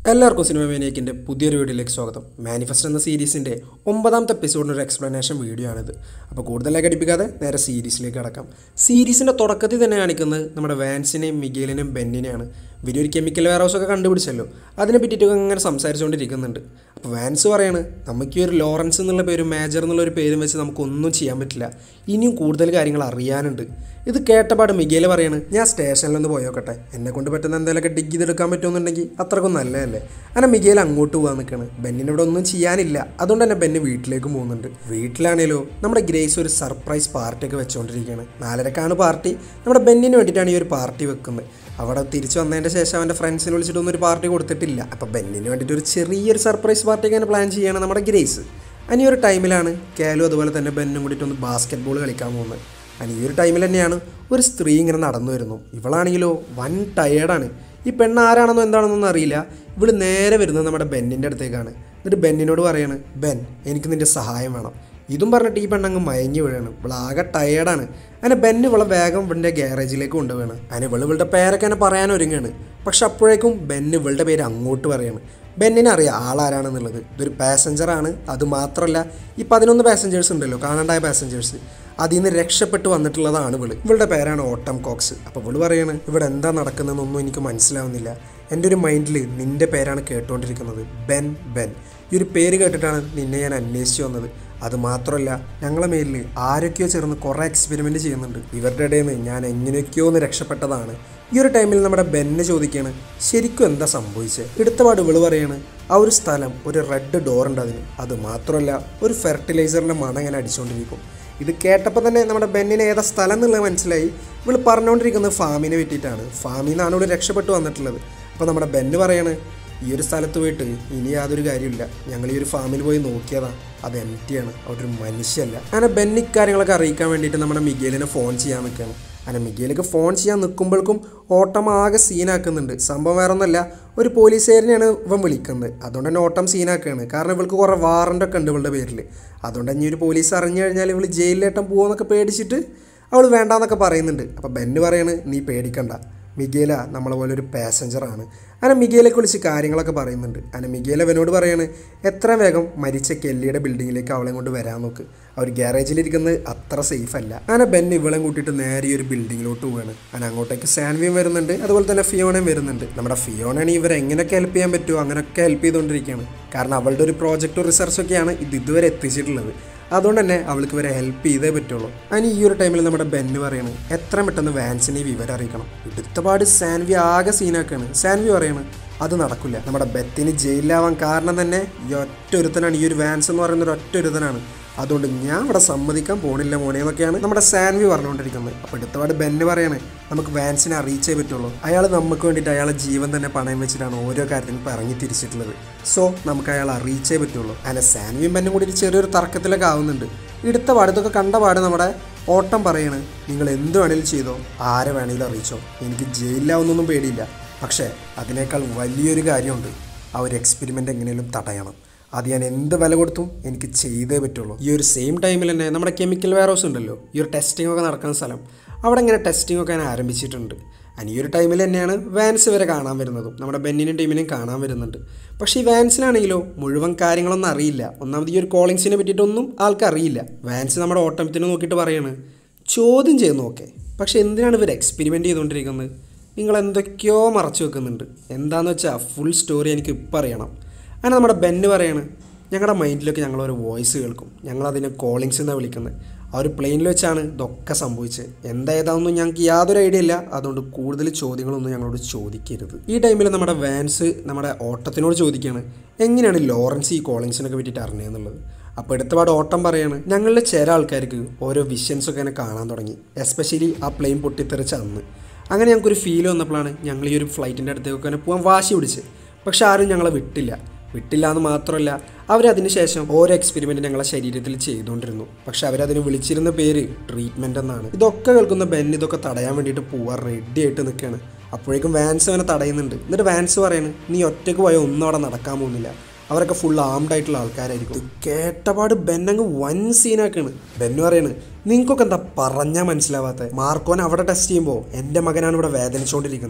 എല്ലാവർക്കും സിനിമ മേനിയക്കിൻ്റെ പുതിയൊരു വീഡിയോയിലേക്ക് സ്വാഗതം മാനിഫെസ്റ്റ് എന്ന സീരീസിൻ്റെ ഒമ്പതാമത്തെ എപ്പിസോഡിന് ഒരു എക്സ്പ്ലനേഷൻ വീഡിയോ ആണിത് അപ്പോൾ കൂടുതലായി ഘടിപ്പിക്കാതെ നേരെ സീരീസിലേക്ക് കടക്കാം സീരീസിൻ്റെ തുടക്കത്തിൽ തന്നെ കാണിക്കുന്നത് നമ്മുടെ വാൻസിനെയും മിഗേലിനെയും ബെന്നിനെയാണ് ഇവര് ഒരു കെമിക്കൽ വെയർ ഹൗസ് ഒക്കെ കണ്ടുപിടിച്ചല്ലോ അതിനെ പറ്റിയിട്ടൊക്കെ അങ്ങനെ സംസാരിച്ചുകൊണ്ടിരിക്കുന്നുണ്ട് അപ്പോൾ വാൻസ് പറയാണ് നമുക്ക് ഈ ഒരു ലോറൻസ് എന്നുള്ള പേരും മേജർ എന്നുള്ള ഒരു പേരും വെച്ച് നമുക്കൊന്നും ചെയ്യാൻ പറ്റില്ല ഇനിയും കൂടുതൽ കാര്യങ്ങൾ അറിയാനുണ്ട് ഇത് കേട്ടപാട് മിഗേൽ പറയാണ് ഞാൻ സ്റ്റേഷനിലൊന്ന് പോയോക്കട്ടെ എന്നെ കൊണ്ട് പറ്റുന്ന എന്തെങ്കിലുമൊക്കെ ഡിഗ് ചെയ്തെടുക്കാൻ പറ്റുമെന്നുണ്ടെങ്കിൽ അത്രക്കും നല്ലതല്ലേ അങ്ങനെ മിഗേൽ അങ്ങോട്ട് പോകാൻ നിൽക്കുകയാണ് ബെന്നിന് ഇവിടെ ഒന്നും ചെയ്യാനില്ല അതുകൊണ്ട് തന്നെ ബെന്ന് വീട്ടിലേക്ക് പോകുന്നുണ്ട് വീട്ടിലാണേലോ നമ്മുടെ ഗ്രേസ് ഒരു സർപ്രൈസ് പാർട്ടിയൊക്കെ വെച്ചുകൊണ്ടിരിക്കുകയാണ് നാലരക്കാണ് പാർട്ടി നമ്മുടെ ബെന്നിന് വേണ്ടിയിട്ടാണ് ഈ ഒരു പാർട്ടി വെക്കുന്നത് അവിടെ തിരിച്ചു വന്നതിൻ്റെ ശേഷം അവൻ്റെ ഫ്രണ്ട്സിനെ വിളിച്ചിട്ടൊന്നും ഒരു പാർട്ടി കൊടുത്തിട്ടില്ല അപ്പോൾ ബെന്നിന് വേണ്ടിയിട്ട് ഒരു ചെറിയൊരു സർപ്രൈസ് പാർട്ടി അങ്ങനെ പ്ലാൻ ചെയ്യാണ് നമ്മുടെ ഗ്രേസ് അനി ഒരു ടൈമിലാണ് കാലും അതുപോലെ തന്നെ ബെന്നും കൂടിയിട്ട് ഒന്ന് ബാസ്ക്കറ്റ് ബോൾ കളിക്കാൻ പോകുന്നത് അനി ഈ ഒരു ടൈമിൽ തന്നെയാണ് ഒരു സ്ത്രീ ഇങ്ങനെ നടന്നു വരുന്നു ഇവളാണെങ്കിലോ വൻ ടയേർഡാണ് ഈ പെണ്ണ് ആരാണെന്നോ എന്താണെന്നൊന്നും അറിയില്ല ഇവള് നേരെ വരുന്നത് നമ്മുടെ ബെന്നിൻ്റെ അടുത്തേക്കാണ് എന്നിട്ട് ബെന്നിനോട് പറയാണ് ബെൻ എനിക്ക് നിൻ്റെ സഹായം വേണം ഇതും പറഞ്ഞിട്ട് ഈ പെണ്ണങ്ങ് മയങ്ങി വീഴാണ് ഇവൾ ആകെ ടയേർഡാണ് അങ്ങനെ ബെന്ന് ഇവളെ വേഗം ഇവളുടെ ഗ്യാരേജിലേക്ക് കൊണ്ടുപോവാണ് അതിന് ഇവള് ഇവളുടെ പേരൊക്കെ എന്നെ പറയാൻ ഒരുങ്ങാണ് പക്ഷെ അപ്പോഴേക്കും ബെന്ന് ഇവളുടെ പേര് അങ്ങോട്ട് പറയാണ് ബെന്നിനെ അറിയാം ആളാരാണെന്നുള്ളത് ഇതൊരു പാസഞ്ചറാണ് അത് മാത്രമല്ല ഈ പതിനൊന്ന് പാസഞ്ചേഴ്സ് ഉണ്ടല്ലോ കാണാണ്ടായ പാസഞ്ചേഴ്സ് അതിൽ നിന്ന് രക്ഷപ്പെട്ട് വന്നിട്ടുള്ളതാണ് ഇവള് ഇവളുടെ പേരാണ് ഓട്ടം കോക്സ് അപ്പോൾ ഇവള് പറയാണ് ഇവിടെ എന്താ നടക്കുന്നതെന്നൊന്നും എനിക്ക് മനസ്സിലാവുന്നില്ല എൻ്റെ ഒരു മൈൻഡിൽ നിൻ്റെ പേരാണ് കേട്ടുകൊണ്ടിരിക്കുന്നത് ബെൻ ബെൻ ഈ ഒരു പേര് കേട്ടിട്ടാണ് നിന്നെ ഞാൻ അന്വേഷിച്ച് വന്നത് അത് മാത്രമല്ല ഞങ്ങളെ മേലിൽ ആരൊക്കെയോ ചേർന്ന് കുറേ എക്സ്പെരിമെൻ്റ് ചെയ്യുന്നുണ്ട് ഇവരുടെ ഇടയിൽ നിന്ന് ഞാൻ എങ്ങനെയൊക്കെയോ ഒന്ന് രക്ഷപ്പെട്ടതാണ് ഈ ഒരു ടൈമിൽ നമ്മുടെ ബെന്നെ ചോദിക്കുകയാണ് ശരിക്കും എന്താ സംഭവിച്ചത് എടുത്തപാട് ഇവള് പറയാണ് ആ ഒരു സ്ഥലം ഒരു റെഡ് ഡോർ ഉണ്ട് അതിന് അത് മാത്രമല്ല ഒരു ഫെർട്ടിലൈസറിൻ്റെ മണം ഇങ്ങനെ അടിച്ചുകൊണ്ടിരിക്കും ഇത് കേട്ടപ്പോൾ തന്നെ നമ്മുടെ ബെന്നിന് ഏതാ സ്ഥലം എന്നുള്ളത് മനസ്സിലായി ഇവള് പറഞ്ഞുകൊണ്ടിരിക്കുന്നത് ഫാമിനെ പറ്റിയിട്ടാണ് ഫാമിൽ നിന്നാണ് ഇവിടെ രക്ഷപ്പെട്ടു വന്നിട്ടുള്ളത് അപ്പോൾ നമ്മുടെ ബെന്ന് പറയാണ് ഈ ഒരു സ്ഥലത്ത് പോയിട്ട് ഇനി യാതൊരു കാര്യമില്ല ഞങ്ങൾ ഈ ഒരു ഫാമിൽ പോയി നോക്കിയതാ അത് എം ആണ് അവിടെ ഒരു മനുഷ്യല്ല അങ്ങനെ ബെന്നി കാര്യങ്ങളൊക്കെ അറിയിക്കാൻ വേണ്ടിയിട്ട് നമ്മുടെ മിഗേലിനെ ഫോൺ ചെയ്യാൻ നിൽക്കുകയാണ് അങ്ങനെ മിഗേലേക്ക് ഫോൺ ചെയ്യാൻ നിൽക്കുമ്പോഴേക്കും ഓട്ടം ആകെ സീനാക്കുന്നുണ്ട് സംഭവം വേറെ ഒന്നല്ല ഒരു പോലീസുകാരനെയാണ് ഇവൻ വിളിക്കുന്നത് അതുകൊണ്ട് തന്നെ ഓട്ടം സീനാക്കുകയാണ് കാരണം ഇവൾക്ക് കുറേ വാറൻ്റൊക്കെ ഉണ്ട് ഇവളുടെ പേരിൽ അതുകൊണ്ട് ഇനി ഒരു പോലീസ് അറിഞ്ഞു കഴിഞ്ഞാൽ ഇവൾ ജയിലിലേട്ടം പോകുമെന്നൊക്കെ പേടിച്ചിട്ട് അവൾ വേണ്ടാന്നൊക്കെ പറയുന്നുണ്ട് അപ്പോൾ ബെന്ന് പറയാണ് നീ പേടിക്കണ്ട മിഗേല നമ്മളെ പോലെ ഒരു പാസഞ്ചറാണ് അങ്ങനെ മിഗേലൊക്കെ വിളിച്ച് കാര്യങ്ങളൊക്കെ പറയുന്നുണ്ട് അങ്ങനെ മിഗേല അവനോട് പറയാണ് എത്ര വേഗം മരിച്ച കെല്ലിയുടെ ബിൽഡിങ്ങിലേക്ക് അവളെ കൊണ്ട് വരാൻ നോക്ക് അവർ ഗ്യാരേജിലിരിക്കുന്നത് അത്ര സേഫ് അല്ല അങ്ങനെ ബെൻ ഇവളെ കൂട്ടിയിട്ട് നേരെ ഈ ഒരു ബിൽഡിങ്ങിലോട്ട് പോവുകയാണ് അങ്ങനെ അങ്ങോട്ടേക്ക് സാൻവിയും വരുന്നുണ്ട് അതുപോലെ തന്നെ ഫിയോണയും വരുന്നുണ്ട് നമ്മുടെ ഫിയോണയാണ് ഇവരെ എങ്ങനെയൊക്കെ ഹെൽപ്പ് ചെയ്യാൻ പറ്റുമോ അങ്ങനെയൊക്കെ ഹെൽപ്പ് ചെയ്തുകൊണ്ടിരിക്കുകയാണ് കാരണം അവളുടെ ഒരു പ്രോജക്റ്റും റിസർച്ചൊക്കെയാണ് ഇത് ഇതുവരെ എത്തിച്ചിട്ടുള്ളത് അതുകൊണ്ട് തന്നെ അവൾക്ക് ഇവരെ ഹെൽപ്പ് ചെയ്തേ പറ്റുള്ളൂ അതിന് ഈ ഒരു ടൈമിൽ നമ്മുടെ ബെന്ന് പറയാണ് എത്ര പെട്ടെന്ന് വാൻസിനെ വിവരം അറിയിക്കണം എടുത്തപാട് സാൻവി ആകെ സീനാക്കാണ് സാൻവി പറയാണ് അത് നടക്കില്ല നമ്മുടെ ബെത്തിന് ജയിലിലാവാൻ കാരണം തന്നെ ഈ ഒറ്റ ഒരുത്തനാണ് ഈ ഒരു വാൻസ് എന്ന് പറയുന്ന ഒരു ഒറ്റ ഒരുത്തനാണ് അതുകൊണ്ട് ഞാൻ ഇവിടെ സമ്മതിക്കാൻ പോണില്ല മോനെ എന്നൊക്കെയാണ് നമ്മുടെ സാൻവി പറഞ്ഞുകൊണ്ടിരിക്കുന്നത് അപ്പോൾ എടുത്തപാട് ബെന്ന് പറയാണ് നമുക്ക് വാൻസിനെ അറിയിച്ചേ പറ്റുള്ളൂ അയാൾ നമുക്ക് വേണ്ടിയിട്ട് അയാളെ ജീവൻ തന്നെ പണയം വെച്ചിട്ടാണ് ഓരോ കാര്യത്തിനും ഇറങ്ങി തിരിച്ചിട്ടുള്ളത് സോ നമുക്ക് അയാൾ അറിയിച്ചേ പറ്റുള്ളൂ അങ്ങനെ സാൻവിയും ബെന്നും കൂടി ഒരു ചെറിയൊരു തർക്കത്തിലൊക്കെ ആവുന്നുണ്ട് എടുത്ത പാട് ഇതൊക്കെ കണ്ട പാട് നമ്മുടെ ഓട്ടം പറയാണ് നിങ്ങൾ എന്ത് വേണേലും ചെയ്തോ ആരെ വേണേലും അറിയിച്ചോ എനിക്ക് ജയിലിലാവുന്നൊന്നും പേടിയില്ല പക്ഷേ അതിനേക്കാൾ വലിയൊരു കാര്യമുണ്ട് ആ ഒരു എക്സ്പെരിമെൻ്റ് എങ്ങനെയും തടയണം അത് ഞാൻ എന്ത് വില കൊടുത്തും എനിക്ക് ചെയ്തേ പറ്റുള്ളൂ ഈ ഒരു സെയിം ടൈമിൽ തന്നെ നമ്മുടെ കെമിക്കൽ വെയർ ഹൗസ് ഉണ്ടല്ലോ ഈ ഒരു ടെസ്റ്റിംഗ് ഒക്കെ നടക്കുന്ന സ്ഥലം അവിടെ ഇങ്ങനെ ടെസ്റ്റിംഗ് ഒക്കെ ഞാൻ ആരംഭിച്ചിട്ടുണ്ട് and ഈ ഒരു ടൈമിൽ തന്നെയാണ് വാൻസ് വരെ കാണാൻ വരുന്നതും നമ്മുടെ ബെന്നിനും ടീമിനെയും കാണാൻ വരുന്നുണ്ട് പക്ഷേ ഈ വാൻസിനാണെങ്കിലോ മുഴുവൻ കാര്യങ്ങളൊന്നും അറിയില്ല ഒന്നാമത് ഈ ഒരു കോളിങ്സിനെ പറ്റിയിട്ടൊന്നും ആൾക്ക് അറിയില്ല വാൻസ് നമ്മുടെ ഓട്ടത്തിന് നോക്കിയിട്ട് പറയാണ് ചോദ്യം ചെയ്ത് നോക്കേ പക്ഷേ എന്തിനാണ് ഇവർ എക്സ്പെരിമെൻ്റ് ചെയ്തുകൊണ്ടിരിക്കുന്നത് നിങ്ങൾ എന്തൊക്കെയോ മറച്ചു വെക്കുന്നുണ്ട് എന്താണെന്ന് വെച്ചാൽ ഫുൾ സ്റ്റോറി എനിക്ക് ഇപ്പം അറിയണം അങ്ങനെ നമ്മുടെ ബെന്ന് പറയാണ് ഞങ്ങളുടെ മൈൻഡിലൊക്കെ ഞങ്ങൾ ഒരു വോയിസ് കേൾക്കും ഞങ്ങളതിനെ കോളിങ്സ് എന്നാണ് വിളിക്കുന്നത് ആ ഒരു പ്ലെയിനിൽ വെച്ചാണ് ഇതൊക്കെ സംഭവിച്ചത് എന്താ ഏതാണെന്നും ഞങ്ങൾക്ക് യാതൊരു ഐഡിയ ഇല്ല അതുകൊണ്ട് കൂടുതൽ ചോദ്യങ്ങളൊന്നും ഞങ്ങളോട് ചോദിക്കരുത് ഈ ടൈമിൽ നമ്മുടെ വാൻസ് നമ്മുടെ ഓട്ടത്തിനോട് ചോദിക്കുകയാണ് എങ്ങനെയാണ് ലോറൻസ് ഈ കോളിങ്സിനൊക്കെ പറ്റിയിട്ട് അറിഞ്ഞതെന്നുള്ളത് അപ്പോൾ എടുത്തപാട് ഓട്ടം പറയാണ് ഞങ്ങളിലെ ചില ആൾക്കാർക്ക് ഓരോ വിഷൻസൊക്കെ ഇങ്ങനെ കാണാൻ തുടങ്ങി എസ്പെഷ്യലി ആ പ്ലെയിൻ പൊട്ടിത്തെറിച്ച അന്ന് അങ്ങനെ ഞങ്ങൾക്കൊരു ഫീൽ വന്നപ്പോഴാണ് ഞങ്ങൾ ഈ ഒരു ഫ്ലൈറ്റിൻ്റെ അടുത്തേക്ക് തന്നെ പോകാൻ വാശി പിടിച്ച് പക്ഷെ ആരും ഞങ്ങളെ വിട്ടില്ല വിട്ടില്ല എന്ന് മാത്രമല്ല അവരതിന് ശേഷം ഓരോ എക്സ്പെരിമെൻറ്റ് ഞങ്ങളെ ശരീരത്തിൽ ചെയ്തുകൊണ്ടിരുന്നു പക്ഷെ അവരതിന് വിളിച്ചിരുന്ന പേര് ട്രീറ്റ്മെൻ്റ് എന്നാണ് ഇതൊക്കെ കേൾക്കുന്ന ബെൻ ഇതൊക്കെ തടയാൻ വേണ്ടിയിട്ട് പോവാൻ റെഡി ആയിട്ട് നിൽക്കുകയാണ് അപ്പോഴേക്കും വാൻസ് അവനെ തടയുന്നുണ്ട് എന്നിട്ട് വാൻസ് പറയാണ് നീ ഒറ്റയ്ക്ക് പോയാൽ ഒന്നും അവിടെ നടക്കാൻ പോകുന്നില്ല അവരൊക്കെ ഫുൾ ആംഡ് ആയിട്ടുള്ള ആൾക്കാരായിരിക്കും ഇത് കേട്ടപാട് ബെൻ അങ്ങ് വൻ സീനാക്കാണ് ബെന്ന് പറയാണ് നിങ്ങൾക്കൊക്കെ എന്താ പറഞ്ഞാൽ മനസ്സിലാവാത്ത മാർക്കോനെ അവിടെ ടെസ്റ്റ് ചെയ്യുമ്പോൾ എൻ്റെ മകനാണ് ഇവിടെ വേദനിച്ചുകൊണ്ടിരിക്കുന്നത്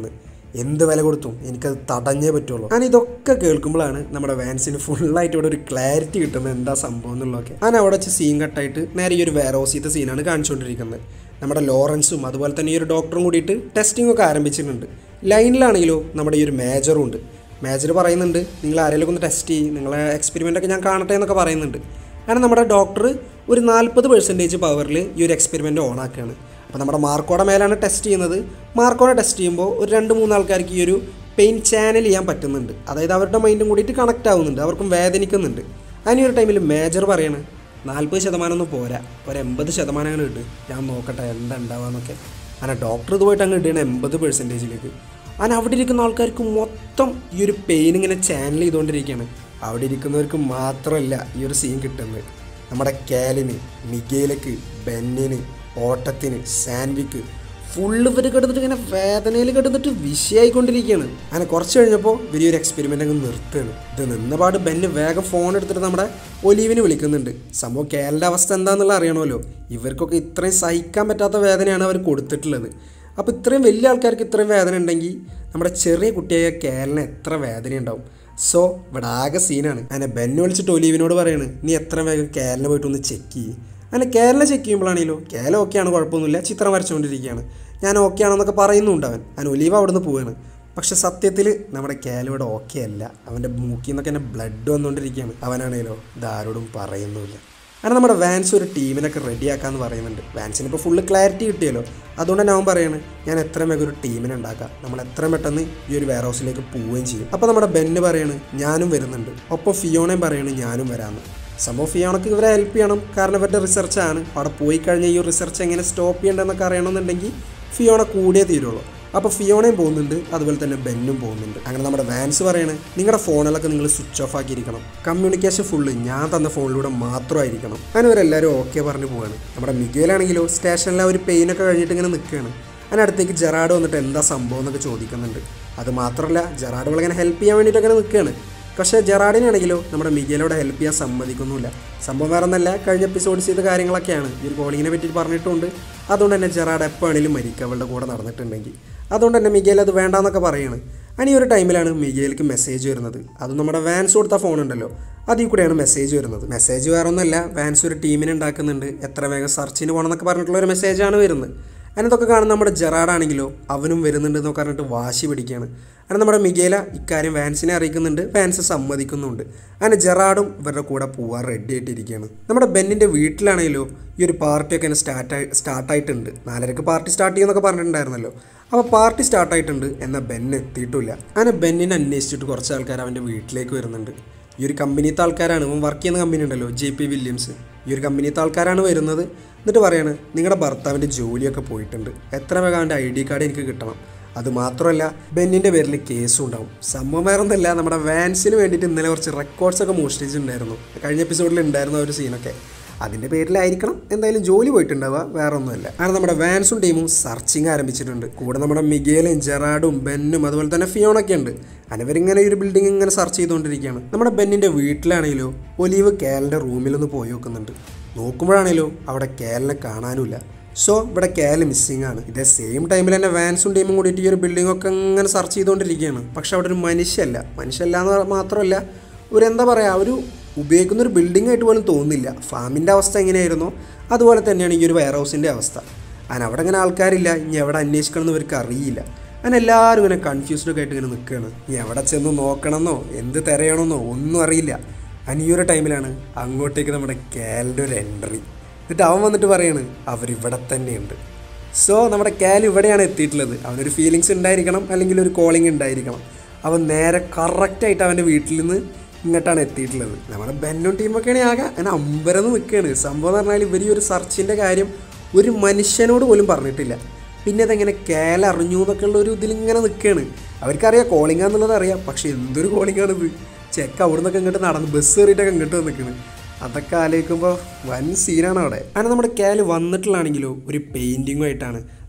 എന്ത് വില കൊടുത്തും എനിക്കത് തടഞ്ഞേ പറ്റുള്ളൂ ഞാൻ ഇതൊക്കെ കേൾക്കുമ്പോഴാണ് നമ്മുടെ വാൻസിന് ഫുള്ളായിട്ട് ഇവിടെ ഒരു ക്ലാരിറ്റി കിട്ടുന്നത് എന്താ സംഭവം എന്നുള്ളതൊക്കെ ഞാൻ അവിടെ വെച്ച് സീൻ കട്ടായിട്ട് നേരെ ഈ ഒരു വേറോസിത്തെ സീനാണ് കാണിച്ചുകൊണ്ടിരിക്കുന്നത് നമ്മുടെ ലോറൻസും അതുപോലെ തന്നെ ഈ ഒരു ഡോക്ടറും കൂടിയിട്ട് ടെസ്റ്റിംഗ് ഒക്കെ ആരംഭിച്ചിട്ടുണ്ട് ലൈനിലാണെങ്കിലോ നമ്മുടെ ഈ ഒരു മേജറും ഉണ്ട് മേജർ പറയുന്നുണ്ട് നിങ്ങൾ ആരെങ്കിലും ഒന്ന് ടെസ്റ്റ് ചെയ്യും നിങ്ങളെ എക്സ്പെരിമെൻ്റ് ഒക്കെ ഞാൻ കാണട്ടെ എന്നൊക്കെ പറയുന്നുണ്ട് കാരണം നമ്മുടെ ഡോക്ടർ ഒരു നാൽപ്പത് പെർസെൻറ്റേജ് പവറിൽ ഈ ഒരു എക്സ്പെരിമെൻറ്റ് ഓൺ ആക്കുകയാണ് അപ്പോൾ നമ്മുടെ മാർക്കോടെ മേലാണ് ടെസ്റ്റ് ചെയ്യുന്നത് മാർക്കോടെ ടെസ്റ്റ് ചെയ്യുമ്പോൾ ഒരു രണ്ട് മൂന്ന് ആൾക്കാർക്ക് ഈ ഒരു പെയിൻ ചാനൽ ചെയ്യാൻ പറ്റുന്നുണ്ട് അതായത് അവരുടെ മൈൻഡും കൂടിയിട്ട് കണക്റ്റ് ആവുന്നുണ്ട് അവർക്കും വേദനിക്കുന്നുണ്ട് അതിന് ഒരു ടൈമിൽ മേജർ പറയാണ് നാൽപ്പത് ശതമാനം ഒന്നും പോരാ ഒരു എൺപത് ശതമാനം അങ്ങനെ ഇട്ട് ഞാൻ നോക്കട്ടെ എന്താ ഉണ്ടാവാന്നൊക്കെ അങ്ങനെ ഡോക്ടർ ഇതുപോയിട്ട് അങ്ങ് ഇടുകയാണ് എൺപത് പെർസെൻറ്റേജിലേക്ക് അങ്ങനെ അവിടെ ഇരിക്കുന്ന ആൾക്കാർക്ക് മൊത്തം ഈ ഒരു പെയിൻ ഇങ്ങനെ ചാനൽ ചെയ്തുകൊണ്ടിരിക്കുകയാണ് അവിടെ ഇരിക്കുന്നവർക്ക് മാത്രമല്ല ഈ ഒരു സീൻ കിട്ടുന്നത് നമ്മുടെ കാലിന് മിഗേലക്ക് ബെന്നിന് ഓട്ടത്തിന് സാൻവിക്ക് ഫുള്ള് ഇവർ കിടന്നിട്ട് ഇങ്ങനെ വേദനയിൽ കിടന്നിട്ട് വിഷയമായിക്കൊണ്ടിരിക്കുകയാണ് അങ്ങനെ കുറച്ച് കഴിഞ്ഞപ്പോൾ വലിയൊരു എക്സ്പെരിമെൻ്റ് അങ്ങ് നിർത്തുകയാണ് ഇത് നിന്നപാട് ബെന്ന് വേഗം ഫോൺ എടുത്തിട്ട് നമ്മുടെ ഒലീവിന് വിളിക്കുന്നുണ്ട് സംഭവം കേരള അവസ്ഥ എന്താണെന്നുള്ള അറിയണമല്ലോ ഇവർക്കൊക്കെ ഇത്രയും സഹിക്കാൻ പറ്റാത്ത വേദനയാണ് അവർ കൊടുത്തിട്ടുള്ളത് അപ്പോൾ ഇത്രയും വലിയ ആൾക്കാർക്ക് ഇത്രയും വേദന ഉണ്ടെങ്കിൽ നമ്മുടെ ചെറിയ കുട്ടിയായ കേരളിന് എത്ര വേദന ഉണ്ടാവും സോ ഇവിടെ ആകെ സീനാണ് അങ്ങനെ ബെന്നെ വിളിച്ചിട്ട് ഒലീവിനോട് പറയാണ് നീ എത്ര വേഗം കേരളിനെ പോയിട്ട് ഒന്ന് ചെക്ക് ചെയ്യും അങ്ങനെ കേരള ചെക്ക് ചെയ്യുമ്പോഴാണെങ്കിലോ കേരള ഓക്കെയാണ് കുഴപ്പമൊന്നുമില്ല ചിത്രം വരച്ചുകൊണ്ടിരിക്കുകയാണ് ഞാൻ ഓക്കെ ആണെന്നൊക്കെ പറയുന്നുണ്ട് അവൻ അവൻ ഒലീവ് അവിടെ നിന്ന് പോവാണ് പക്ഷെ സത്യത്തിൽ നമ്മുടെ കേരള ഇവിടെ ഓക്കെ അല്ല അവൻ്റെ മൂക്കിൽ നിന്നൊക്കെ തന്നെ ബ്ലഡ് വന്നുകൊണ്ടിരിക്കുകയാണ് അവനാണേലോ ഇതാരോടും പറയുന്നുമില്ല കാരണം നമ്മുടെ വാൻസ് ഒരു ടീമിനൊക്കെ റെഡിയാക്കാന്ന് പറയുന്നുണ്ട് വാൻസിന് ഇപ്പോൾ ഫുള്ള് ക്ലാരിറ്റി കിട്ടിയല്ലോ അതുകൊണ്ട് തന്നെ അവൻ പറയാണ് ഞാൻ എത്രയും വേഗം ഒരു ടീമിനെ ഉണ്ടാക്കാം നമ്മൾ എത്രയും പെട്ടെന്ന് ഈ ഒരു വെയർ ഹൗസിലേക്ക് പോവുകയും ചെയ്യും അപ്പോൾ നമ്മുടെ ബെന്ന് പറയാണ് ഞാനും വരുന്നുണ്ട് ഒപ്പം ഫിയോണയും പറയാണ് ഞാനും വരാമെന്ന് സംഭവം ഫിയോണക്ക് ഇവരെ ഹെൽപ്പ് ചെയ്യണം കാരണം ഇവരുടെ റിസർച്ചാണ് അവിടെ പോയി കഴിഞ്ഞാൽ ഈ ഒരു റിസർച്ച് എങ്ങനെ സ്റ്റോപ്പ് ചെയ്യേണ്ടതെന്നൊക്കെ അറിയണമെന്നുണ്ടെങ്കിൽ ഫിയോണ കൂടിയേ തീരുള്ളൂ അപ്പോൾ ഫിയോണയും പോകുന്നുണ്ട് അതുപോലെ തന്നെ ബെന്നും പോകുന്നുണ്ട് അങ്ങനെ നമ്മുടെ വാൻസ് പറയണേ നിങ്ങളുടെ ഫോണിലൊക്കെ നിങ്ങൾ സ്വിച്ച് ഓഫ് ആക്കിയിരിക്കണം കമ്മ്യൂണിക്കേഷൻ ഫുള്ള് ഞാൻ തന്ന ഫോണിലൂടെ മാത്രമായിരിക്കണം അങ്ങനെ ഇവരെല്ലാവരും ഓക്കെ പറഞ്ഞു പോവാണ് നമ്മുടെ മിഗയിലാണെങ്കിലോ സ്റ്റേഷനിലെ ഒരു പെയിനൊക്കെ കഴിഞ്ഞിട്ട് ഇങ്ങനെ നിൽക്കുകയാണ് അതിനടുത്തേക്ക് ജെറാഡ് വന്നിട്ട് എന്താ സംഭവം എന്നൊക്കെ ചോദിക്കുന്നുണ്ട് അത് മാത്രമല്ല ജെറാഡ് ഇങ്ങനെ ഹെൽപ്പ് ചെയ്യാൻ വേണ്ടിയിട്ട് അങ്ങനെ നിൽക്കുകയാണ് പക്ഷേ ജെറാഡിനാണെങ്കിലോ നമ്മുടെ മിഗേലോട് ഹെൽപ്പ് ചെയ്യാൻ സമ്മതിക്കുന്നില്ല സംഭവം വേറെ ഒന്നല്ല കഴിഞ്ഞ എപ്പിസോഡ് ചെയ്ത കാര്യങ്ങളൊക്കെയാണ് ഈ ഒരു കോളിങ്ങിനെ പറ്റി പറഞ്ഞിട്ടുണ്ട് അതുകൊണ്ട് തന്നെ ജെറാഡ് എപ്പോൾ വേണേലും മരിക്കുക അവളുടെ കൂടെ നടന്നിട്ടുണ്ടെങ്കിൽ അതുകൊണ്ട് തന്നെ മിഗേൽ അത് വേണ്ടാന്നൊക്കെ പറയാണ് അങ്ങനെ ഈ ഒരു ടൈമിലാണ് മിഗേലിക്ക് മെസ്സേജ് വരുന്നത് അത് നമ്മുടെ വാൻസ് കൊടുത്ത ഫോൺ ഉണ്ടല്ലോ അതിൽ കൂടെയാണ് മെസ്സേജ് വരുന്നത് മെസ്സേജ് വേറെ ഒന്നുമല്ല വാൻസ് ഒരു ടീമിനെ ഉണ്ടാക്കുന്നുണ്ട് എത്ര വേഗം സെർച്ചിന് പോകണം എന്നൊക്കെ പറഞ്ഞിട്ടുള്ള ഒരു മെസ്സേജാണ് വരുന്നത് അതിനതൊക്കെ കാണുന്ന നമ്മുടെ ജെറാഡാണെങ്കിലോ അവനും വരുന്നുണ്ട് എന്നൊക്കെ പറഞ്ഞിട്ട് വാശി പിടിക്കുകയാണ് അങ്ങനെ നമ്മുടെ മിഗേല ഇക്കാര്യം വാൻസിനെ അറിയിക്കുന്നുണ്ട് വാൻസ് സമ്മതിക്കുന്നുണ്ട് അങ്ങനെ ജെറാഡും ഇവരുടെ കൂടെ പോവാൻ റെഡി ആയിട്ടിരിക്കുകയാണ് നമ്മുടെ ബെന്നിൻ്റെ വീട്ടിലാണെങ്കിലോ ഈ ഒരു പാർട്ടിയൊക്കെ തന്നെ സ്റ്റാർട്ടായി സ്റ്റാർട്ടായിട്ടുണ്ട് നാലരക്ക് പാർട്ടി സ്റ്റാർട്ട് ചെയ്യുമെന്നൊക്കെ പറഞ്ഞിട്ടുണ്ടായിരുന്നല്ലോ അപ്പോൾ പാർട്ടി സ്റ്റാർട്ടായിട്ടുണ്ട് എന്നാൽ ബെൻ എത്തിയിട്ടില്ല അങ്ങനെ ബെന്നിനെ അന്വേഷിച്ചിട്ട് കുറച്ച് ആൾക്കാർ അവൻ്റെ വീട്ടിലേക്ക് വരുന്നുണ്ട് ഈ ഒരു കമ്പനിത്തെ ആൾക്കാരാണ് ഇവൻ വർക്ക് ചെയ്യുന്ന കമ്പനി ഉണ്ടല്ലോ ജെ പി വില്യംസ് ഈ ഒരു കമ്പനിത്തെ ആൾക്കാരാണ് വരുന്നത് എന്നിട്ട് പറയാണ് നിങ്ങളുടെ ഭർത്താവിൻ്റെ ജോലിയൊക്കെ പോയിട്ടുണ്ട് എത്ര വേഗം അവൻ്റെ ഐ ഡി കാർഡ് എനിക്ക് കിട്ടണം അത് മാത്രമല്ല ബെന്നിൻ്റെ പേരിൽ കേസും ഉണ്ടാവും സംഭവം വേറെ ഒന്നല്ല നമ്മുടെ വാൻസിന് വേണ്ടിയിട്ട് ഇന്നലെ കുറച്ച് റെക്കോർഡ്സ് ഒക്കെ മോഷ്ടിച്ചിട്ടുണ്ടായിരുന്നു കഴിഞ്ഞ എപ്പിസോഡിൽ ഉണ്ടായിരുന്ന ഒരു സീനൊക്കെ അതിൻ്റെ പേരിലായിരിക്കണം എന്തായാലും ജോലി പോയിട്ടുണ്ടാവുക വേറെ ഒന്നുമല്ല കാരണം നമ്മുടെ വാൻസും ടീമും സെർച്ചിങ് ആരംഭിച്ചിട്ടുണ്ട് കൂടെ നമ്മുടെ മിഗേലും ജെറാഡും ബെന്നും അതുപോലെ തന്നെ ഫിയോണൊക്കെ ഉണ്ട് അനവരിങ്ങനെ ഈ ഒരു ബിൽഡിംഗ് ഇങ്ങനെ സെർച്ച് ചെയ്തുകൊണ്ടിരിക്കുകയാണ് നമ്മുടെ ബെന്നിൻ്റെ വീട്ടിലാണെങ്കിലോ ഒലീവ് കേലിൻ്റെ റൂമിലൊന്ന് പോയി നോക്കുന്നുണ്ട് നോക്കുമ്പോഴാണെങ്കിലോ അവിടെ കേലിനെ കാണാനുമില്ല സോ ഇവിടെ കേല് മിസ്സിംഗ് ആണ് ഇതേ സെയിം ടൈമിൽ തന്നെ വാൻസും ടീമും കൂടിയിട്ട് ഈ ഒരു ബിൽഡിംഗ് ഒക്കെ ഇങ്ങനെ സെർച്ച് ചെയ്തുകൊണ്ടിരിക്കുകയാണ് പക്ഷെ അവിടെ ഒരു മനുഷ്യല്ല മനുഷ്യല്ല എന്ന് മാത്രമല്ല ഒരു എന്താ പറയുക ഒരു ഉപയോഗിക്കുന്ന ഒരു ബിൽഡിംഗ് ആയിട്ട് പോലും തോന്നുന്നില്ല ഫാമിൻ്റെ അവസ്ഥ എങ്ങനെയായിരുന്നോ അതുപോലെ തന്നെയാണ് ഈ ഒരു വെയർ ഹൗസിൻ്റെ അവസ്ഥ അങ്ങനെ അവിടെ ഇങ്ങനെ ആൾക്കാരില്ല ഇനി എവിടെ അന്വേഷിക്കണം എന്ന് ഇവർക്ക് അറിയില്ല അങ്ങനെ എല്ലാവരും ഇങ്ങനെ കൺഫ്യൂസ്ഡ് ഒക്കെ ആയിട്ട് ഇങ്ങനെ നിൽക്കുകയാണ് ഇനി എവിടെ ചെന്ന് നോക്കണമെന്നോ എന്ത് തിരയണമെന്നോ ഒന്നും അറിയില്ല അങ്ങനെ ഈ ഒരു ടൈമിലാണ് അങ്ങോട്ടേക്ക് നമ്മുടെ കാലിൻ്റെ ഒരു എൻട്രി എന്നിട്ട് അവൻ വന്നിട്ട് പറയാണ് അവരിവിടെ തന്നെയുണ്ട് സോ നമ്മുടെ കാൽ ഇവിടെയാണ് എത്തിയിട്ടുള്ളത് അവനൊരു ഫീലിങ്സ് ഉണ്ടായിരിക്കണം അല്ലെങ്കിൽ ഒരു കോളിംഗ് ഉണ്ടായിരിക്കണം അവൻ നേരെ കറക്റ്റായിട്ട് അവൻ്റെ വീട്ടിൽ നിന്ന് ഇങ്ങോട്ടാണ് എത്തിയിട്ടുള്ളത് നമ്മുടെ ബെന്നും ടീമൊക്കെയാണെങ്കിൽ ആകെ അങ്ങനെ അമ്പരന്ന് നിൽക്കുകയാണ് സംഭവം എന്ന് പറഞ്ഞാൽ ഇവർ ഈ ഒരു സെർച്ചിൻ്റെ കാര്യം ഒരു മനുഷ്യനോട് പോലും പറഞ്ഞിട്ടില്ല പിന്നെ അതെങ്ങനെ കേല അറിഞ്ഞു എന്നൊക്കെ ഉള്ള ഒരു ഇതിലിങ്ങനെ നിൽക്കുകയാണ് അവർക്കറിയാം കോളിംഗ് എന്നുള്ളത് അറിയാം പക്ഷെ എന്തൊരു കോളിംഗ് ആണിത് ചെക്ക് അവിടെ നിന്നൊക്കെ ഇങ്ങോട്ട് നടന്ന് ബസ് കയറിയിട്ടൊക്കെ ഇങ്ങോട്ട് വന്നിരിക്കുന്നത് അതൊക്കെ ആലോചിക്കുമ്പോൾ വൻ സീനാണ് അവിടെ അങ്ങനെ നമ്മുടെ കേല് വന്നിട്ടുള്ളാണെങ്കിലോ ഒരു പെയിൻറ്റിങ്ങും ആയിട്ടാണ്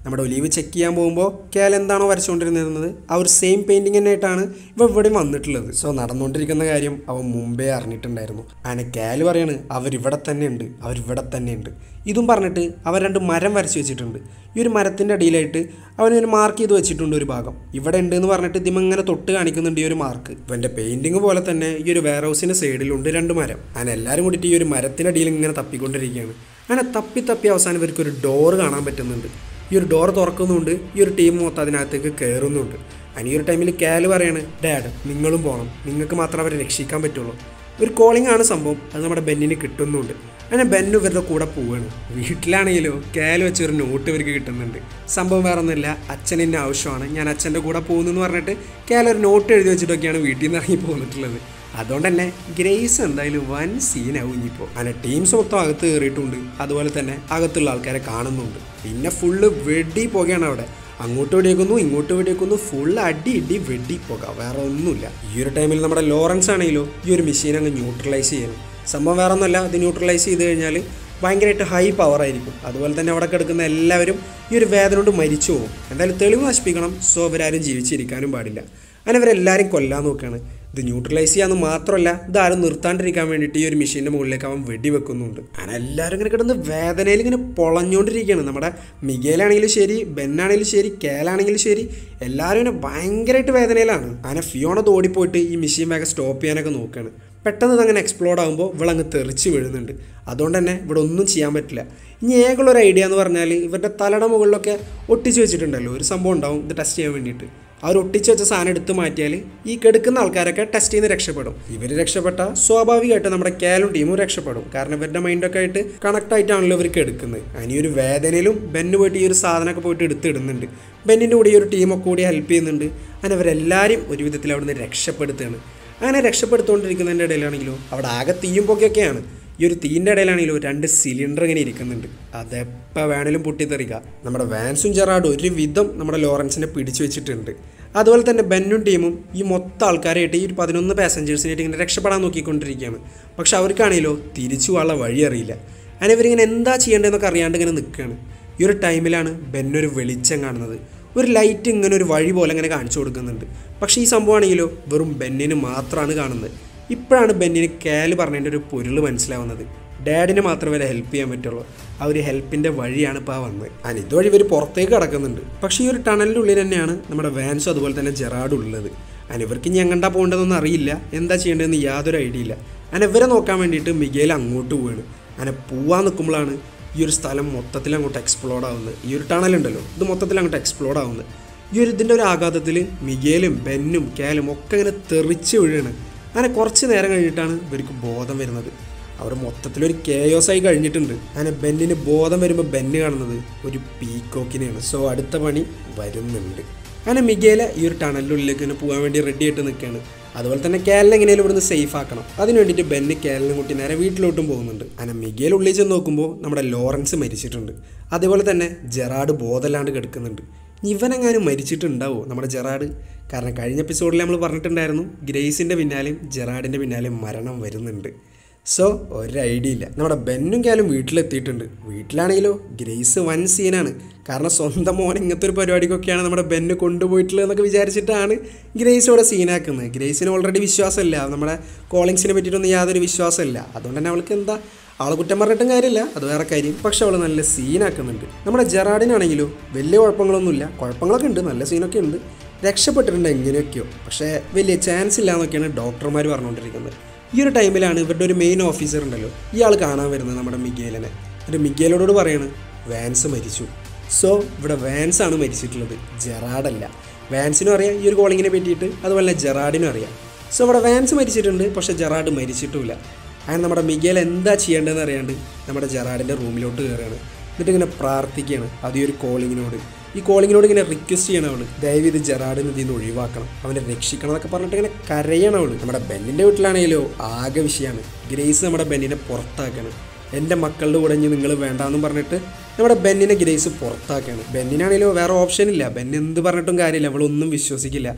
നമ്മുടെ ഒലീവ് ചെക്ക് ചെയ്യാൻ പോകുമ്പോൾ കേൽ എന്താണോ വരച്ചുകൊണ്ടിരുന്നത് ആ ഒരു സെയിം പെയിൻറ്റിങ് തന്നെയായിട്ടാണ് ഇവ ഇവിടെയും വന്നിട്ടുള്ളത് സോ നടന്നുകൊണ്ടിരിക്കുന്ന കാര്യം അവൻ മുമ്പേ അറിഞ്ഞിട്ടുണ്ടായിരുന്നു അങ്ങനെ കേല് പറയാണ് അവരിവിടെ തന്നെ ഉണ്ട് അവരിവിടെ തന്നെ ഉണ്ട് ഇതും പറഞ്ഞിട്ട് അവൻ രണ്ട് മരം വരച്ച് വെച്ചിട്ടുണ്ട് ഈ ഒരു മരത്തിൻ്റെ അടിയിലായിട്ട് അവനൊരു മാർക്ക് ചെയ്ത് വെച്ചിട്ടുണ്ട് ഒരു ഭാഗം ഇവിടെ ഉണ്ട് എന്ന് പറഞ്ഞിട്ട് ഇതിമ ഇങ്ങനെ തൊട്ട് കാണിക്കുന്നുണ്ട് ഈ ഒരു മാർക്ക് ഇവൻ്റെ പെയിൻറ്റിങ് പോലെ തന്നെ ഈ ഒരു വെയർ ഹൗസിൻ്റെ സൈഡിലുണ്ട് രണ്ട് മരം അങ്ങനെ എല്ലാവരും കൂടിയിട്ട് ഈ ഒരു മരത്തിനടിയിൽ ഇങ്ങനെ തപ്പിക്കൊണ്ടിരിക്കുകയാണ് അങ്ങനെ തപ്പി തപ്പി അവസാനം ഇവർക്ക് ഒരു ഡോർ കാണാൻ പറ്റുന്നുണ്ട് ഈ ഒരു ഡോർ തുറക്കുന്നുണ്ട് ഈ ഒരു ടീം മൊത്തം അതിനകത്തേക്ക് കയറുന്നുണ്ട് അതിന് ഈ ഒരു ടൈമിൽ കാല് പറയാണ് ഡാഡ് നിങ്ങളും പോകണം നിങ്ങൾക്ക് മാത്രമേ അവരെ രക്ഷിക്കാൻ പറ്റുള്ളൂ ഒരു കോളിംഗ് ആണ് സംഭവം അത് നമ്മുടെ ബെന്നിന് കിട്ടുന്നുണ്ട് അങ്ങനെ ബെന്നു ഇവരുടെ കൂടെ പോവാണ് വീട്ടിലാണെങ്കിലോ കാല് വെച്ച് ഒരു നോട്ട് ഇവർക്ക് കിട്ടുന്നുണ്ട് സംഭവം വേറെ ഒന്നുമില്ല അച്ഛൻ എന്നെ ആവശ്യമാണ് ഞാൻ അച്ഛൻ്റെ കൂടെ പോകുന്നു എന്ന് പറഞ്ഞിട്ട് കാല ഒരു നോട്ട് എഴുതി വെച്ചിട്ടൊക്കെയാണ് വീട്ടിൽ നിന്ന് ഇറങ്ങി പോന്നിട്ടുള്ളത് അതുകൊണ്ട് തന്നെ ഗ്രേസ് എന്തായാലും വൻ സീനാവും ഇനിയിപ്പോൾ അങ്ങനെ ടീംസ് മൊത്തം അകത്ത് കയറിയിട്ടുണ്ട് അതുപോലെ തന്നെ അകത്തുള്ള ആൾക്കാരെ കാണുന്നുണ്ട് പിന്നെ ഫുള്ള് വെടി പോകുകയാണ് അവിടെ അങ്ങോട്ട് വെടിയേക്കുന്നു ഇങ്ങോട്ട് വെടിയേക്കുന്നു ഫുൾ അടി ഇടി വെടി പോക വേറെ ഒന്നുമില്ല ഈ ഒരു ടൈമിൽ നമ്മുടെ ലോറൻസ് ആണെങ്കിലോ ഈ ഒരു മെഷീൻ അങ്ങ് ന്യൂട്രലൈസ് ചെയ്യണം സംഭവം വേറെ ഒന്നുമല്ല ഇത് ന്യൂട്രലൈസ് ചെയ്ത് കഴിഞ്ഞാൽ ഭയങ്കരമായിട്ട് ഹൈ പവർ ആയിരിക്കും അതുപോലെ തന്നെ അവിടെ കിടക്കുന്ന എല്ലാവരും ഈ ഒരു വേദന കൊണ്ട് മരിച്ചു പോകും എന്തായാലും തെളിവ് നശിപ്പിക്കണം സോ അവരാരും ജീവിച്ചിരിക്കാനും പാടില്ല അങ്ങനെ ഇവരെല്ലാവരും കൊല്ലാൻ നോക്കുകയാണ് ഇത് ന്യൂട്രലൈസ് ചെയ്യാന്ന് മാത്രമല്ല ഇത് ആരും നിർത്താണ്ടിരിക്കാൻ വേണ്ടിയിട്ട് ഈ ഒരു മെഷീൻ്റെ മുകളിലേക്ക് അവൻ വെടിവെക്കുന്നുണ്ട് അങ്ങനെ എല്ലാവരും ഇങ്ങനെ കിടന്ന് വേദനയിൽ ഇങ്ങനെ പൊളഞ്ഞുകൊണ്ടിരിക്കുകയാണ് നമ്മുടെ മിഗേലാണെങ്കിലും ശരി ബെന്നാണെങ്കിലും ശരി കേലാണെങ്കിലും ശരി എല്ലാവരും ഇങ്ങനെ ഭയങ്കരമായിട്ട് വേദനയിലാണ് അങ്ങനെ ഫിയോണ ഓടിപ്പോയിട്ട് ഈ മെഷീൻ വേഗം സ്റ്റോപ്പ് ചെയ്യാനൊക്കെ നോക്കുകയാണ് പെട്ടെന്ന് ഇതങ്ങനെ എക്സ്പ്ലോഡ് ആകുമ്പോൾ ഇവളങ്ങ് തെറിച്ച് വീഴുന്നുണ്ട് അതുകൊണ്ട് തന്നെ ഇവിടെ ഒന്നും ചെയ്യാൻ പറ്റില്ല ഇനി ഏകുള്ളൊരു ഐഡിയ എന്ന് പറഞ്ഞാൽ ഇവരുടെ തലയുടെ മുകളിലൊക്കെ ഒട്ടിച്ച് വെച്ചിട്ടുണ്ടല്ലോ ഒരു സംഭവം ഉണ്ടാവും ഇത് ടെസ്റ്റ് ചെയ്യാൻ വേണ്ടിയിട്ട് ആ ഒരു ഒട്ടിച്ച് വെച്ച സാധനം എടുത്ത് മാറ്റിയാൽ ഈ കെടുക്കുന്ന ആൾക്കാരൊക്കെ ടെസ്റ്റ് ചെയ്ത് രക്ഷപ്പെടും ഇവർ രക്ഷപ്പെട്ട സ്വാഭാവികമായിട്ട് നമ്മുടെ കാലും ടീമും രക്ഷപ്പെടും കാരണം ഇവരുടെ മൈൻഡൊക്കെ ആയിട്ട് കണക്ട് ആയിട്ടാണല്ലോ ഇവർക്ക് എടുക്കുന്നത് അതിന് ഈ ഒരു വേദനയിലും ബെന്ന് പോയിട്ട് ഈ ഒരു സാധനമൊക്കെ പോയിട്ട് എടുത്തിടുന്നുണ്ട് ബെന്നിൻ്റെ കൂടെ ഈ ഒരു ടീമൊക്കെ കൂടി ഹെൽപ്പ് ചെയ്യുന്നുണ്ട് അങ്ങനെ അവരെല്ലാവരും ഒരു വിധത്തിൽ അവിടുന്ന് രക്ഷപ്പെടുത്തുകയാണ് അങ്ങനെ രക്ഷപ്പെടുത്തുകൊണ്ടിരിക്കുന്നതിൻ്റെ ഇടയിലാണെങ്കിലോ അവിടെ ആകെ തീയും പൊക്കെയൊക്കെയാണ് ഈ ഒരു തീൻ്റെ ഇടയിലാണെങ്കിലോ രണ്ട് സിലിണ്ടർ ഇങ്ങനെ ഇരിക്കുന്നുണ്ട് അതെപ്പോൾ വേണേലും പൊട്ടിത്തെറിക്കുക നമ്മുടെ വാൻസും ജെറാഡും ഒരു വിധം നമ്മുടെ ലോറൻസിനെ പിടിച്ചു വെച്ചിട്ടുണ്ട് അതുപോലെ തന്നെ ബെന്നും ടീമും ഈ മൊത്തം ആൾക്കാരായിട്ട് ഈ ഒരു പതിനൊന്ന് പാസഞ്ചേഴ്സിനായിട്ട് ഇങ്ങനെ രക്ഷപ്പെടാൻ നോക്കിക്കൊണ്ടിരിക്കുകയാണ് പക്ഷെ അവർക്കാണെങ്കിലോ തിരിച്ചു പോകാനുള്ള വഴി അറിയില്ല അങ്ങനെ ഇവരിങ്ങനെ എന്താ ചെയ്യേണ്ടതെന്നൊക്കെ അറിയാണ്ട് ഇങ്ങനെ നിൽക്കുകയാണ് ഈ ഒരു ടൈമിലാണ് ബെന്നൊരു വെളിച്ചം കാണുന്നത് ഒരു ലൈറ്റ് ഇങ്ങനെ ഒരു വഴി പോലെ ഇങ്ങനെ കാണിച്ചു കൊടുക്കുന്നുണ്ട് പക്ഷേ ഈ സംഭവമാണെങ്കിലോ വെറും ബെന്നിന് മാത്രമാണ് കാണുന്നത് ഇപ്പോഴാണ് ബെന്നിന് കാല് പറഞ്ഞതിൻ്റെ ഒരു പൊരുൾ മനസ്സിലാവുന്നത് ഡാഡിന് മാത്രമേ വരെ ഹെൽപ്പ് ചെയ്യാൻ പറ്റുള്ളൂ ആ ഒരു ഹെൽപ്പിൻ്റെ വഴിയാണ് ഇപ്പോൾ ആ വന്നത് അതിന് ഇതുവഴി ഇവർ പുറത്തേക്ക് കിടക്കുന്നുണ്ട് പക്ഷേ ഈ ഒരു ടണലിൻ്റെ ഉള്ളിൽ തന്നെയാണ് നമ്മുടെ വാൻസും അതുപോലെ തന്നെ ജെറാഡും ഉള്ളത് അതിന് ഇവർക്ക് ഇനി എങ്ങണ്ടാ പോകേണ്ടതെന്നൊന്നും അറിയില്ല എന്താ ചെയ്യേണ്ടതെന്ന് യാതൊരു ഐഡിയ ഇല്ല അങ്ങനെ ഇവരെ നോക്കാൻ വേണ്ടിയിട്ട് മിഗേൽ അങ്ങോട്ട് പോവാണ് അങ്ങനെ പോവാൻ നിൽക്കുമ്പോഴാണ് ഈ ഒരു സ്ഥലം മൊത്തത്തിൽ അങ്ങോട്ട് എക്സ്പ്ലോഡ് ആവുന്നത് ഈ ഒരു ടണലുണ്ടല്ലോ ഇത് മൊത്തത്തിൽ അങ്ങോട്ട് എക്സ്പ്ലോഡ് ആവുന്നത് ഈ ഒരു ഇതിൻ്റെ ഒരു ആഘാതത്തിൽ മിഗേലും ബെന്നും കാലും ഒക്കെ ഇങ്ങനെ തെറിച്ച് വീഴാണ് അങ്ങനെ കുറച്ച് നേരം കഴിഞ്ഞിട്ടാണ് ഇവർക്ക് ബോധം വരുന്നത് അവർ മൊത്തത്തിലൊരു കേയോസ് ആയി കഴിഞ്ഞിട്ടുണ്ട് അങ്ങനെ ബെന്നിന് ബോധം വരുമ്പോൾ ബെന്ന് കാണുന്നത് ഒരു പീക്കോക്കിനെയാണ് സോ അടുത്ത പണി വരുന്നുണ്ട് അങ്ങനെ മിഗേല ഈ ഒരു ടണലിനുള്ളിലേക്ക് ഇങ്ങനെ പോകാൻ വേണ്ടി റെഡി ആയിട്ട് നിൽക്കുകയാണ് അതുപോലെ തന്നെ കേരളം എങ്ങനെയാലും ഇവിടുന്ന് സേഫ് ആക്കണം അതിന് വേണ്ടിയിട്ട് ബെന്ന് കേരളം കൂട്ടി നേരെ വീട്ടിലോട്ടും പോകുന്നുണ്ട് അങ്ങനെ മിഗേൽ ഉള്ളിൽ ചെന്ന് നോക്കുമ്പോൾ നമ്മുടെ ലോറൻസ് മരിച്ചിട്ടുണ്ട് അതേപോലെ തന്നെ ജെറാഡ് ബോധമില്ലാണ്ട് കിടക്കുന്നുണ്ട് ഇവനെങ്ങാനും മരിച്ചിട്ടുണ്ടാവോ നമ്മുടെ ജെറാഡ് കാരണം കഴിഞ്ഞ എപ്പിസോഡിൽ നമ്മൾ പറഞ്ഞിട്ടുണ്ടായിരുന്നു ഗ്രേസിൻ്റെ പിന്നാലെയും ജെറാഡിൻ്റെ പിന്നാലെയും മരണം വരുന്നുണ്ട് സോ ഒരു ഐഡിയ ഇല്ല നമ്മുടെ ബെന്നും കാലും വീട്ടിലെത്തിയിട്ടുണ്ട് വീട്ടിലാണെങ്കിലോ ഗ്രേസ് വൻ സീനാണ് കാരണം സ്വന്തം മോൻ ഇങ്ങനത്തെ ഒരു പരിപാടിക്കൊക്കെയാണ് നമ്മുടെ ബെന്ന് കൊണ്ടുപോയിട്ടുള്ളത് എന്നൊക്കെ വിചാരിച്ചിട്ടാണ് ഗ്രേസ് ഇവിടെ സീനാക്കുന്നത് ഗ്രേസിന് ഓൾറെഡി വിശ്വാസമില്ല നമ്മുടെ കോളിങ്സിനെ പറ്റിയിട്ടൊന്നും യാതൊരു വിശ്വാസമില്ല അതുകൊണ്ട് തന്നെ അവൾക്ക് എന്താ ആളെ കുറ്റം പറഞ്ഞിട്ടും കാര്യമില്ല അത് വേറെ കാര്യം പക്ഷെ അവൾ നല്ല സീനാക്കുന്നുണ്ട് നമ്മുടെ ജെറാഡിനാണെങ്കിലോ വലിയ കുഴപ്പങ്ങളൊന്നുമില്ല കുഴപ്പങ്ങളൊക്കെ ഉണ്ട് നല്ല സീനൊക്കെ ഉണ്ട് രക്ഷപ്പെട്ടിട്ടുണ്ട് എങ്ങനെയൊക്കെയോ പക്ഷേ വലിയ ചാൻസ് ഇല്ല എന്നൊക്കെയാണ് ഡോക്ടർമാർ പറഞ്ഞുകൊണ്ടിരിക്കുന്നത് ഈ ഒരു ടൈമിലാണ് ഇവരുടെ ഒരു മെയിൻ ഓഫീസർ ഉണ്ടല്ലോ ഇയാൾ കാണാൻ വരുന്നത് നമ്മുടെ മിഗേലിനെ എന്നിട്ട് മിഗേലോട് പറയാണ് വാൻസ് മരിച്ചു സോ ഇവിടെ വാൻസ് ആണ് മരിച്ചിട്ടുള്ളത് ജെറാഡല്ല വാൻസിനും അറിയാം ഈ ഒരു കോളിങ്ങിനെ പറ്റിയിട്ട് അതുപോലെ തന്നെ ജെറാഡിനും അറിയാം സോ ഇവിടെ വാൻസ് മരിച്ചിട്ടുണ്ട് പക്ഷേ ജെറാഡ് മരിച്ചിട്ടുമില്ല അങ്ങനെ നമ്മുടെ മിഗേൽ എന്താ ചെയ്യേണ്ടതെന്ന് അറിയാണ്ട് നമ്മുടെ ജെറാഡിൻ്റെ റൂമിലോട്ട് കയറുകയാണ് എന്നിട്ട് ഇങ്ങനെ പ്രാർത്ഥിക്കുകയാണ് അത് ഈ ഒരു കോളിങ്ങിനോട് ഈ കോളിങ്ങിനോട് ഇങ്ങനെ റിക്വസ്റ്റ് ചെയ്യണം അവള് ദയവ് ഇത് ജെറാഡിന് ഇതിൽ നിന്ന് ഒഴിവാക്കണം അവനെ രക്ഷിക്കണം എന്നൊക്കെ പറഞ്ഞിട്ട് ഇങ്ങനെ കരയണം അവള് നമ്മുടെ ബെന്നിൻ്റെ വീട്ടിലാണെങ്കിലോ ആകെ വിഷയമാണ് ഗ്രേസ് നമ്മുടെ ബെന്നിനെ പുറത്താക്കണം എൻ്റെ മക്കളുടെ കൂടെ ഇനി നിങ്ങൾ വേണ്ടാന്നും പറഞ്ഞിട്ട് നമ്മുടെ ബെന്നിനെ ഗ്രേസ് പുറത്താക്കുകയാണ് ബെന്നിനാണെങ്കിലോ വേറെ ഓപ്ഷൻ ഇല്ല ബെൻ എന്ത് പറഞ്ഞിട്ടും കാര്യമില്ല അവളൊന്നും വിശ്വസിക്കില്ല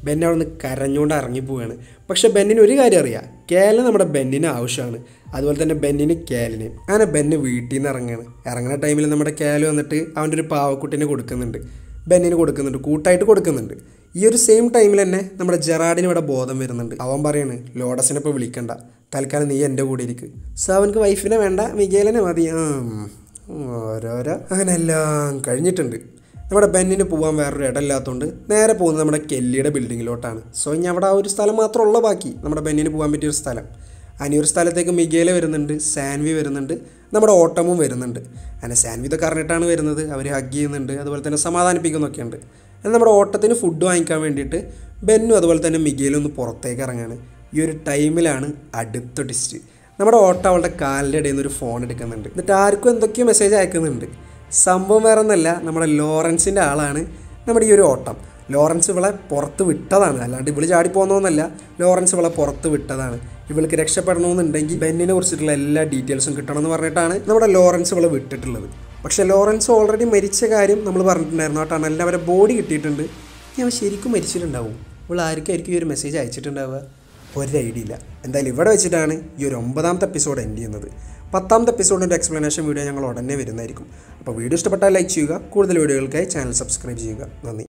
ബെൻ അവിടെ നിന്ന് കരഞ്ഞുകൊണ്ട് ഇറങ്ങിപ്പോവുകയാണ് പക്ഷേ ബെന്നിന് ഒരു കാര്യം അറിയാം കേലിന് നമ്മുടെ ബെന്നിന് ആവശ്യമാണ് അതുപോലെ തന്നെ ബെന്നിന് കേലിന് അങ്ങനെ ബെന്ന് വീട്ടിൽ നിന്ന് ഇറങ്ങുകയാണ് ഇറങ്ങുന്ന ടൈമിൽ നമ്മുടെ കേല് വന്നിട്ട് അവൻ്റെ ഒരു പാവക്കുട്ടിനെ കൊടുക്കുന്നുണ്ട് ബെന്നിന് കൊടുക്കുന്നുണ്ട് കൂട്ടായിട്ട് കൊടുക്കുന്നുണ്ട് ഈ ഒരു സെയിം ടൈമിൽ തന്നെ നമ്മുടെ ജെറാഡിന് ഇവിടെ ബോധം വരുന്നുണ്ട് അവൻ പറയാണ് ലോഡസിനെ ഇപ്പോൾ വിളിക്കണ്ട തൽക്കാലം നീ എൻ്റെ കൂടെ ഇരിക്ക് സോ അവനക്ക് വൈഫിനെ വേണ്ട മികേലനെ മതി ആ ഓരോരോ അങ്ങനെ എല്ലാം കഴിഞ്ഞിട്ടുണ്ട് നമ്മുടെ ബെന്നിന് പോകാൻ വേറൊരു ഇടമില്ലാത്തതുകൊണ്ട് നേരെ പോകുന്നത് നമ്മുടെ കെല്ലിയുടെ ബിൽഡിങ്ങിലോട്ടാണ് സോ ഇനി അവിടെ ആ ഒരു സ്ഥലം മാത്രമുള്ള ബാക്കി നമ്മുടെ ബെന്നിന് പോകാൻ പറ്റിയ ഒരു സ്ഥലം അനി ഒരു സ്ഥലത്തേക്ക് മിഗേല വരുന്നുണ്ട് സാൻവി വരുന്നുണ്ട് നമ്മുടെ ഓട്ടമും വരുന്നുണ്ട് അങ്ങനെ സാൻവി ഇതൊക്കെ അറിഞ്ഞിട്ടാണ് വരുന്നത് അവർ ഹഗ് ചെയ്യുന്നുണ്ട് അതുപോലെ തന്നെ സമാധാനിപ്പിക്കുന്നൊക്കെ ഉണ്ട് എന്നാൽ നമ്മുടെ ഓട്ടത്തിന് ഫുഡ് വാങ്ങിക്കാൻ വേണ്ടിയിട്ട് ബെന്നും അതുപോലെ തന്നെ മിഗേലും ഒന്ന് പുറത്തേക്ക് ഇറങ്ങാണ് ഈ ഒരു ടൈമിലാണ് അടുത്ത ടിസ്റ്റ് നമ്മുടെ ഓട്ടം അവളുടെ കാലിൻ്റെ ഇടയിൽ നിന്ന് ഒരു ഫോൺ എടുക്കുന്നുണ്ട് എന്നിട്ട് ആർക്കും എന്തൊക്കെയോ മെസ്സേജ് അയക്കുന്നുണ്ട് സംഭവം വേറെ ഒന്നല്ല നമ്മുടെ ലോറൻസിൻ്റെ ആളാണ് നമ്മുടെ ഈ ഒരു ഓട്ടം ലോറൻസ് ഇവളെ പുറത്ത് വിട്ടതാണ് അല്ലാണ്ട് ഇവള് ചാടി പോകുന്നതൊന്നല്ല ലോറൻസ് ഇവളെ പുറത്ത് വിട്ടതാണ് ഇവൾക്ക് രക്ഷപ്പെടണമെന്നുണ്ടെങ്കിൽ ബെന്നിനെ കുറിച്ചിട്ടുള്ള എല്ലാ ഡീറ്റെയിൽസും കിട്ടണമെന്ന് പറഞ്ഞിട്ടാണ് നമ്മുടെ ലോറൻസ് ഇവളെ വിട്ടിട്ടുള്ളത് പക്ഷേ ലോറൻസ് ഓൾറെഡി മരിച്ച കാര്യം നമ്മൾ പറഞ്ഞിട്ടുണ്ടായിരുന്നു ആ ടണലിൽ അവരെ ബോഡി കിട്ടിയിട്ടുണ്ട് ഇനി അവൻ ശരിക്കും മരിച്ചിട്ടുണ്ടാവും ഇവൾ ആർക്കായിരിക്കും ഈ ഒരു മെസ്സേജ് അയച്ചിട്ടുണ്ടാവുക ഒരു ഐഡിയ ഇല്ല എന്തായാലും ഇവിടെ വെച്ചിട്ടാണ് ഈ ഒരു ഒമ്പതാമത്തെ എപ്പിസോഡ് എൻഡ് ചെയ്യുന്നത് പത്താമത്തെ എപ്പിസോഡിൻ്റെ എക്സ്പ്ലനേഷൻ വീഡിയോ ഞങ്ങൾ ഉടനെ വരുന്നതായിരിക്കും അപ്പോൾ വീഡിയോ ഇഷ്ടപ്പെട്ടാൽ ലൈക്ക് ചെയ്യുക കൂടുതൽ വീഡിയോകൾക്കായി ചാനൽ സബ്സ്ക്രൈബ് ചെയ്യുക നന്ദി